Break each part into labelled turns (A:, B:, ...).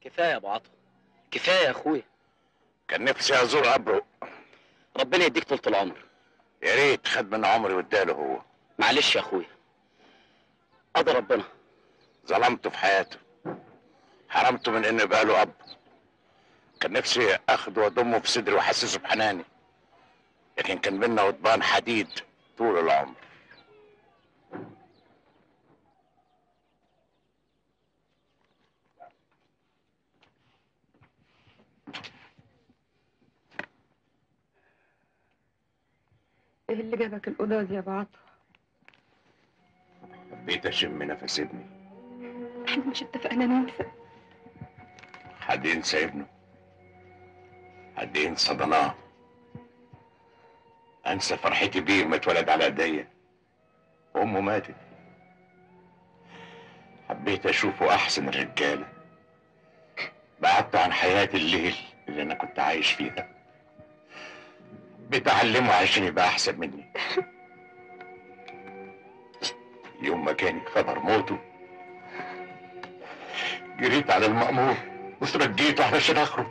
A: كفايه يا ابو عطا كفايه يا اخويا
B: كان نفسي ازور قبره
A: ربنا يديك طول العمر
B: يا ريت خد من عمري واداله هو
A: معلش يا اخويا قضى ربنا
B: ظلمته في حياته حرمته من انه يبقى له اب كان نفسي اخده واضمه في صدري واحسسه بحناني لكن كان بينا وضبان حديد طول العمر
C: ايه اللي جابك الأوضة دي يا ابو عطا
B: حبيت اشم نفس ابني
C: احنا مش اتفقنا ننسى
B: حد ينسى ابنه حد ينسى ضناه انسى فرحتي بيه ما اتولد على ايديا امه ماتت حبيت اشوفه احسن الرجاله بعدت عن حياه الليل اللي انا كنت عايش فيها بتعلمه عشان يبقى احسن مني يوم ما كان خبر موته جريت على المأمور وترجيته علشان اخرج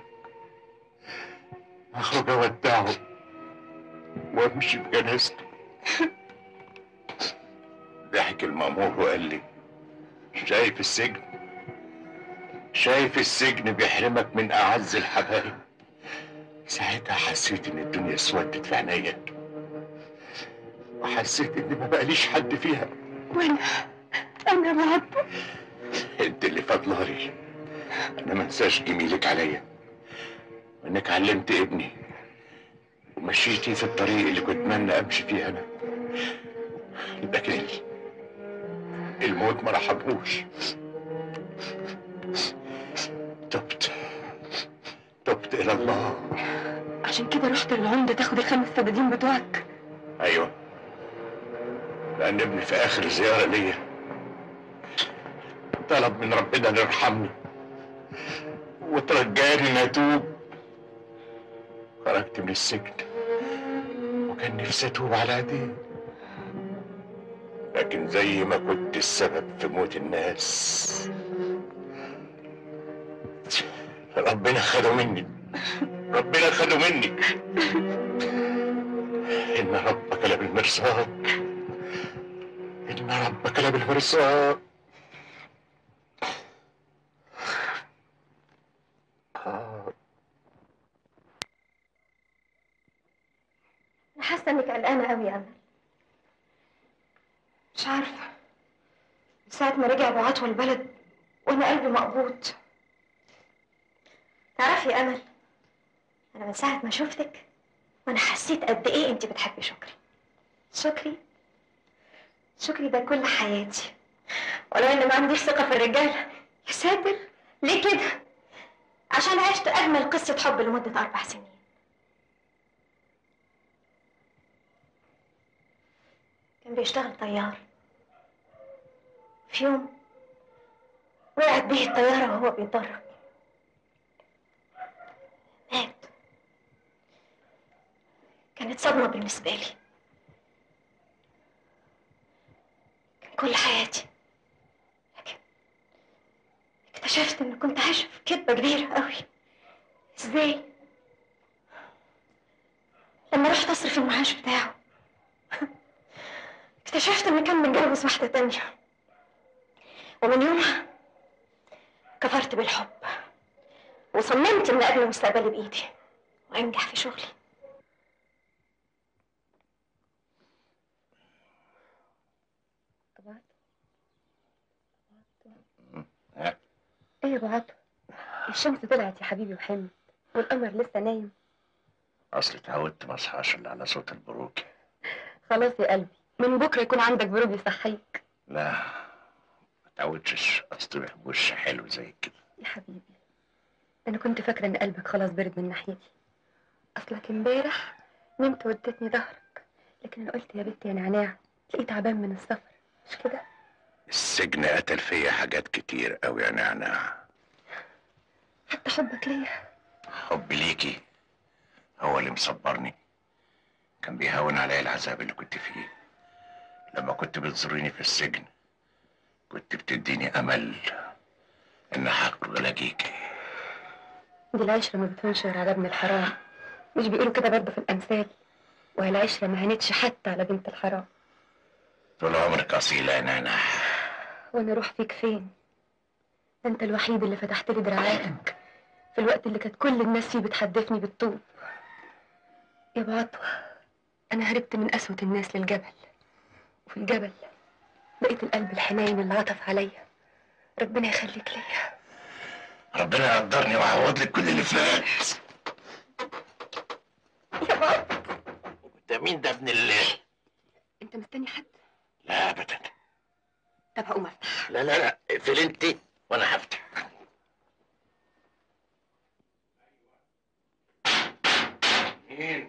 B: اخرج اودعه وامشي بجنازته ضحك المأمور وقال لي شايف السجن شايف السجن بيحرمك من اعز الحبايب ساعتها حسيت ان الدنيا اسودت في عينيا وحسيت ان ما بقاليش حد فيها
C: وانا انا ابو عطا
B: انت اللي فضلالي انا ما انساش جميلك عليا وانك علمت ابني ومشيتي في الطريق اللي كنت اتمنى امشي فيه انا لكن الموت ما رحبوش تبت تبت الى الله
C: عشان كده رحت للعمدة تاخد الخمس فدادين بتوعك
B: ايوه لان ابني في اخر زياره ليا طلب من ربنا ان يرحمني وترجاني ان اتوب خرجت من السجن وكان نفسي اتوب على ايديه لكن زي ما كنت السبب في موت الناس ربنا خده مني ربنا خده مني إن ربك لبالمرصاد إن ربك لبالمرصاد آه.
D: انا حاسه انك قلقانه قوي يا امل مش عارفه من ساعه ما رجع ابو عطوه البلد وانا قلبي مقبوض تعرفي يا امل انا من ساعه ما شفتك وانا حسيت قد ايه انت بتحبي شكري شكري شكري ده كل حياتي ولو اني ما عنديش ثقه في الرجاله يا ساتر ليه كده عشان عشت اجمل قصه حب لمده اربع سنين كان بيشتغل طيار في يوم وقعت به الطيارة وهو بيتدرب مات كانت صدمة بالنسبة لي كان كل حياتي لكن اكتشفت اني كنت عايشة في كذبة كبيرة قوي ازاي؟ لما رحت اصرف المعاش بتاعه اكتشفت انه كان متجوز واحدة تانية ومن يومها كفرت بالحب وصممت اني ابني مستقبلي بايدي وانجح في شغلي
C: ابو عطا
B: ها؟
C: ايه يا ابو عطا الشمس طلعت يا حبيبي وحمت والقمر لسه نايم
B: أصل اتعودت ما أصحاش إلا على صوت البروكي
C: خلاص يا قلبي من بكره يكون عندك برود يصحيك
B: لا ما اتعودتش أصطبح بوش حلو زي كده
C: يا حبيبي انا كنت فاكره ان قلبك خلاص برد من ناحيتي اصلك امبارح نمت واديتني ظهرك لكن انا قلت يا بنت يا نعناع تلاقيه تعبان من السفر مش كده
B: السجن قتل فيا حاجات كتير أوي يا نعناع
C: حتى حبك ليا
B: حبي ليكي هو اللي مصبرني كان بيهون عليا العذاب اللي كنت فيه لما كنت بتزوريني في السجن كنت بتديني امل ان هخرج الاقيكي
C: دي العشرة ما بتهونش غير على ابن الحرام مش بيقولوا كده برضه في الأمثال وهي العشرة ما هنتش حتى على بنت الحرام
B: طول عمرك اصيله يا نانا
C: وانا اروح فيك فين ده انت الوحيد اللي فتحت لي دراعاتك في الوقت اللي كانت كل الناس فيه بتحدفني بالطوب يا بعطوة انا هربت من قسوة الناس للجبل وفي الجبل لقيت القلب الحنين اللي عطف عليا ربنا يخليك ليا
B: ربنا يقدرني ويعوض لك كل اللي فات
C: يا بعطوة
B: ده مين ده ابن الله
C: انت مستني حد
B: لا ابدا
C: طب هقوم افتح
B: لا لا لا اقفل انت وانا هفتح مين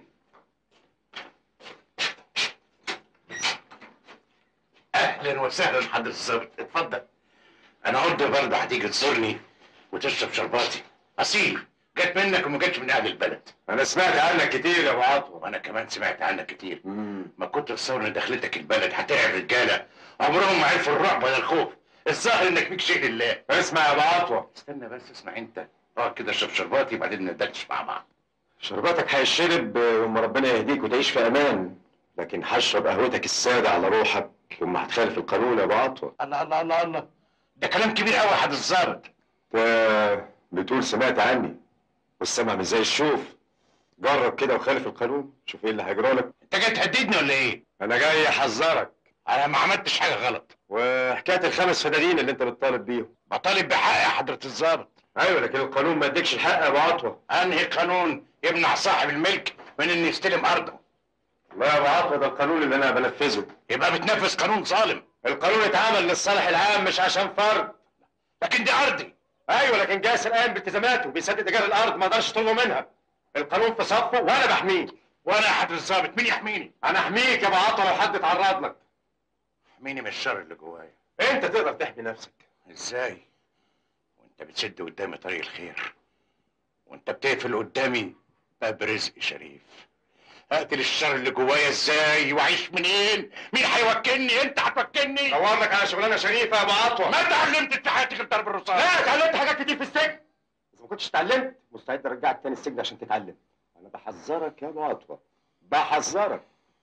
B: اهلا وسهلا حضرة الظابط اتفضل انا قلت برضه هتيجي تزورني وتشرب شرباتي اصيل جت منك وما جاتش من اهل البلد
E: انا سمعت عنك كتير يا ابو عطوه
B: وانا كمان سمعت عنك كتير ما كنت تصور ان دخلتك البلد هترعب رجاله عمرهم ما عرفوا الرعب ولا الخوف الظاهر انك فيك شيء لله
E: اسمع يا ابو عطوه
B: استنى بس اسمع انت اقعد كده اشرب شرباتي بعدين ندردش مع بعض
E: شرباتك هيشرب وما ربنا يهديك وتعيش في امان لكن هشرب قهوتك الساده على روحك ثم هتخالف القانون يا ابو عطوه
B: الله الله الله الله ده كلام كبير قوي يا حد الظابط
E: بتقول سمعت عني والسمع مش زي الشوف جرب كده وخالف القانون شوف ايه اللي هيجرى لك
B: انت جاي تهددني ولا ايه؟
E: انا جاي احذرك
B: انا ما عملتش حاجه غلط
E: وحكايه الخمس فدادين اللي انت بتطالب بيهم
B: بطالب بحقي يا حضره الظابط
E: ايوه لكن القانون ما اديكش الحق يا ابو عطوه
B: انهي قانون يمنع صاحب الملك من انه يستلم ارضه
E: لا يا ابو عطوه ده القانون اللي انا بنفذه
B: يبقى بتنفذ قانون ظالم
E: القانون اتعمل للصالح العام مش عشان فرد
B: لكن دي ارضي
E: ايوه لكن جاسر قايم بالتزاماته بيسدد ايجار الارض ما اقدرش اطلبه منها القانون في صفه وانا بحميه
B: وانا يا حضره الظابط مين يحميني؟
E: انا احميك يا ابو عطوه لو حد اتعرض لك
B: احميني من الشر اللي جوايا
E: انت تقدر تحمي نفسك
B: ازاي؟ وانت بتسد قدامي طريق الخير وانت بتقفل قدامي باب رزق شريف اقتل الشر اللي جوايا ازاي واعيش منين؟ مين هيوكلني؟ انت هتوكلني؟
E: دور لك على شغلانه شريفه يا ابو عطوه
B: ما اتعلمت في حياتي غير ضرب الرصاص
E: لا اتعلمت حاجات كتير في السجن اذا ما كنتش اتعلمت مستعد ارجعك تاني السجن عشان تتعلم انا بحذرك يا ابو عطوه بحذرك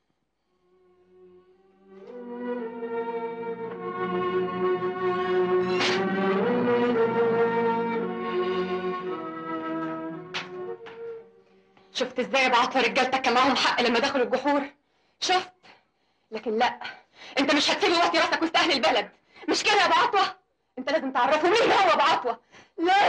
C: شفت ازاي يا بعطوة رجالتك كان معاهم حق لما دخلوا الجحور شفت لكن لا انت مش هتسيب وقت راسك وسط اهل البلد مش كده يا بعطوة انت لازم تعرفوا مين هو بعطوة لا